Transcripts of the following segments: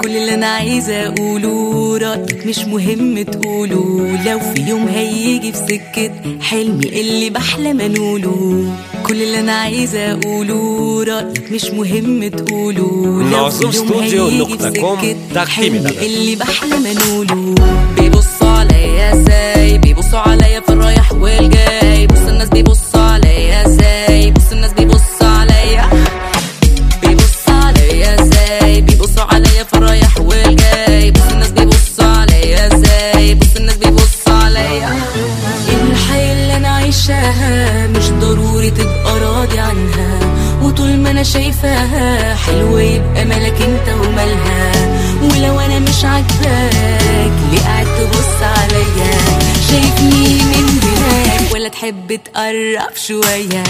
كل اللي انا عايزه اقوله رايك مش مهم تقوله لو في يوم هيجي في سكه حلمي اللي بحلم انوله كل اللي انا عايزه اقوله رايك مش مهم تقوله لو في ناظر يوم ستوديو هيجي نقطة في كوم سكه تقييم حلمي الأدب. اللي بحلم انوله بيبصوا عليا ازاي بيبصوا عليا في الرايح والجاي بص الناس بيبصوا عليا ازاي بص الناس بيبصوا عليا بيبصوا عليا ازاي بيبصوا عليا في الرايح والجاي بص الناس بيبصوا عليا ازاي بص الناس بيبصوا عليا الحياة اللي انا عايشاها مش ضروري تبقى راضي عنها وطول ما انا شايفاها حلوة يبقى مالك انت ومالها ولو انا مش عاجباك ليه قاعد تبص عليا شايفني من هناك ولا تحب تقرب شوية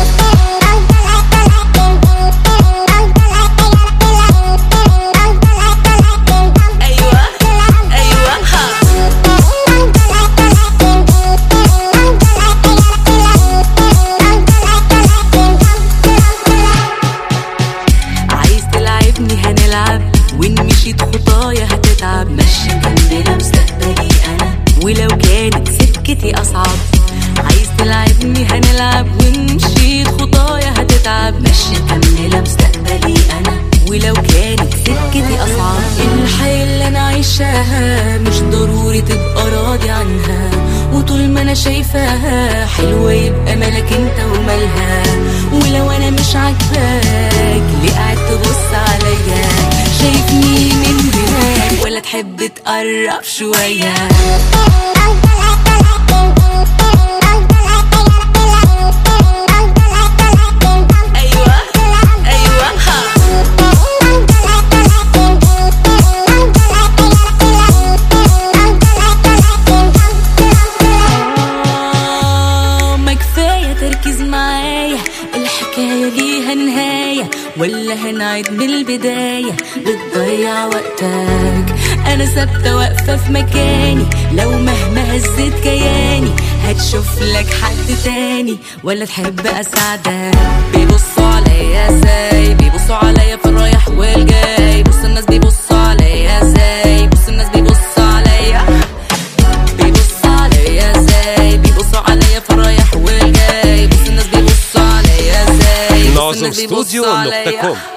ايوه ايوه ها عايز تلعبني هنلعب وان مشيت خطايا هتتعب ماشي مكملة مستقبلي انا ولو كانت سكتي اصعب عايز تلعبني هنلعب وان مشيت خطايا هتتعب ماشي مكملة مستقبلي انا ولو كانت سكتي اصعب الحياة اللي انا عايشاها مش ضروري تبقى راضي عنها وطول ما انا شايفاها حلوة يبقى مالك انت ومالها ولو انا مش عاجباك ليه قاعد تبص عليا شايفني من هناك ولا تحب تقرب شوية ايوه ايوه ها آه، ما كفاية تركيز معايا الحكاية ليها نهاية ولا هنعيد من البداية بتضيع وقتك أنا ثابتة واقفة في مكاني لو مهما هزيت كياني هتشوف لك حد تاني ولا تحب أساعدك بيبصوا عليا ازاي بيبصوا عليا في الرايح والجاي بص الناس بيبصوا عليا ازاي بص الناس بيبصوا عليا بيبصوا عليا ازاي بيبصوا عليا في الرايح والجاي بص الناس بيبصوا عليا ازاي بص ناظر الناس بيبصوا ستوديو نقطة عليا كوم